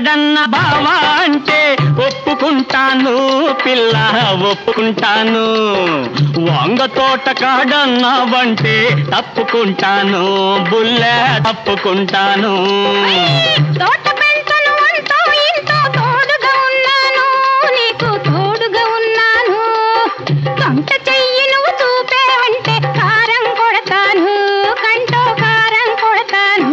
ఎక్కడన్నా బావా అంటే ఒప్పుకుంటాను పిల్ల ఒప్పుకుంటాను వంగ తోట కాడన్నావంటే తప్పుకుంటాను బుల్లె తప్పుకుంటాను తోట పెంచను అంటూ ఇంతో తోడుగా ఉన్నాను నీకు తోడుగా ఉన్నాను కంట చెయ్యి నువ్వు చూపేవంటే కారం కొడతాను కంటో కారం కొడతాను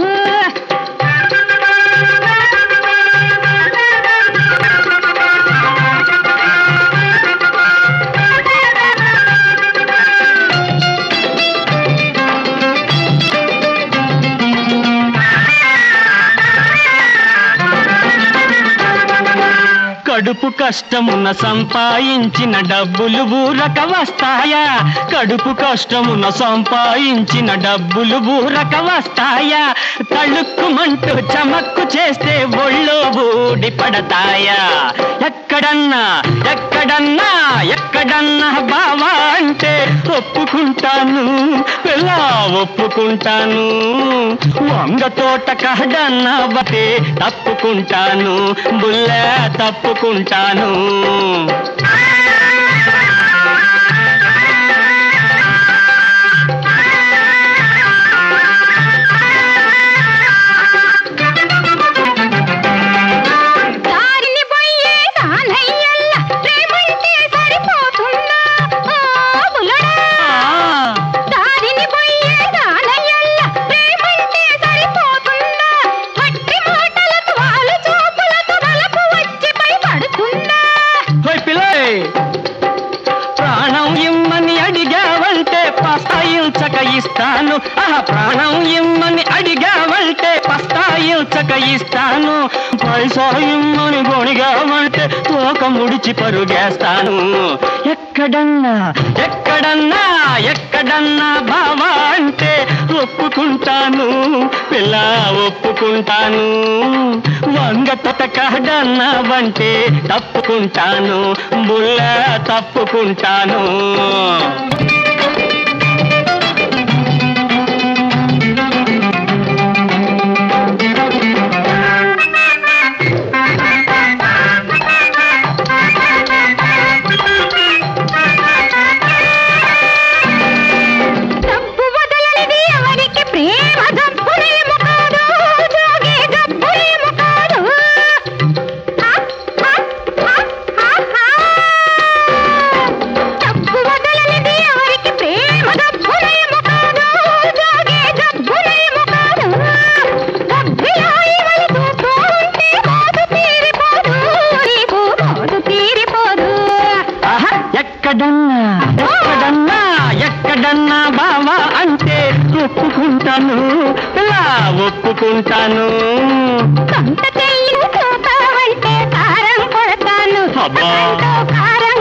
కడుపు కష్టమున సంపాదించిన డబ్బులు ఊరక వస్తాయా కడుపు కష్టమున సంపాదించిన డబ్బులు ఊరక వస్తాయా తళుక్కుమంటూ చమక్కు చేస్తే ఒళ్ళో ఊడి పడతాయా ఎక్కడన్నా ఎక్కడన్నా ఎక్కడన్నా బావా అంటే ఒప్పుకుంటాను పిల్ల ఒప్పుకుంటాను వంగ తోట కహడన్నా బతే తప్పుకుంటాను బుల్ల తప్పుకుంటాను దారిని పోయే దానయ్యల్ల ప్రేమంటే సరిపోతుందా ఓ బుల్లడా ఆ, దారిని పోయే దానయ్యల్ల ప్రేమంటే సరిపోతుందా మట్టి మాటలతో వాళ్ళు చూపులతో వలపు వచ్చి భయపడుతుందా ఓయ్ పిల్లయ్ ప్రాణం ఇమ్మని అడిగావంటే పస్తాయిల్చక ఇస్తాను ఆహా ప్రాణం ఇమ్మని అడిగావంటే పస్తాయిల్చక ఇస్తాను పైసా ఇమ్మని గొణిగావంటే తోక ముడిచి పరుగేస్తాను ఎక్కడన్నా ఎక్కడన్నా ఎక్కడన్నా బావా అంటే ఒప్పుకుంటాను పిల్ల ఒప్పుకుంటాను వంగ తొటకాడన్నావంటే తప్పుకుంటాను బుల్ల తప్పుకుంటాను డబ్బు వదలనిది ఎవరికి ప్రేమ డబ్బులేమో కాదు జోగే డబ్బులేమో కాదు ఆ, ఆ, ఆ, ఆ, ఆ. డబ్బు వదలనిది ఎవరికి ప్రేమ డబ్బులేమో కాదు జోగే డబ్బులేమో కాదు డబ్బిలా ఇవలి చూస్తూ ఉంటే మోదు తీరిపోదు నీకు మోదు తీరిపోదు ఆహా, ఎక్కడన్నా ఎక్కడన్నా ఎక్కడన్నా బావా అంటే ఒప్పుకుంటాను పిల్ల ఒప్పుకుంటాను కంట చెయ్యి చూపావంటే కారం కొడతాను అబ్బా. కంటో కారం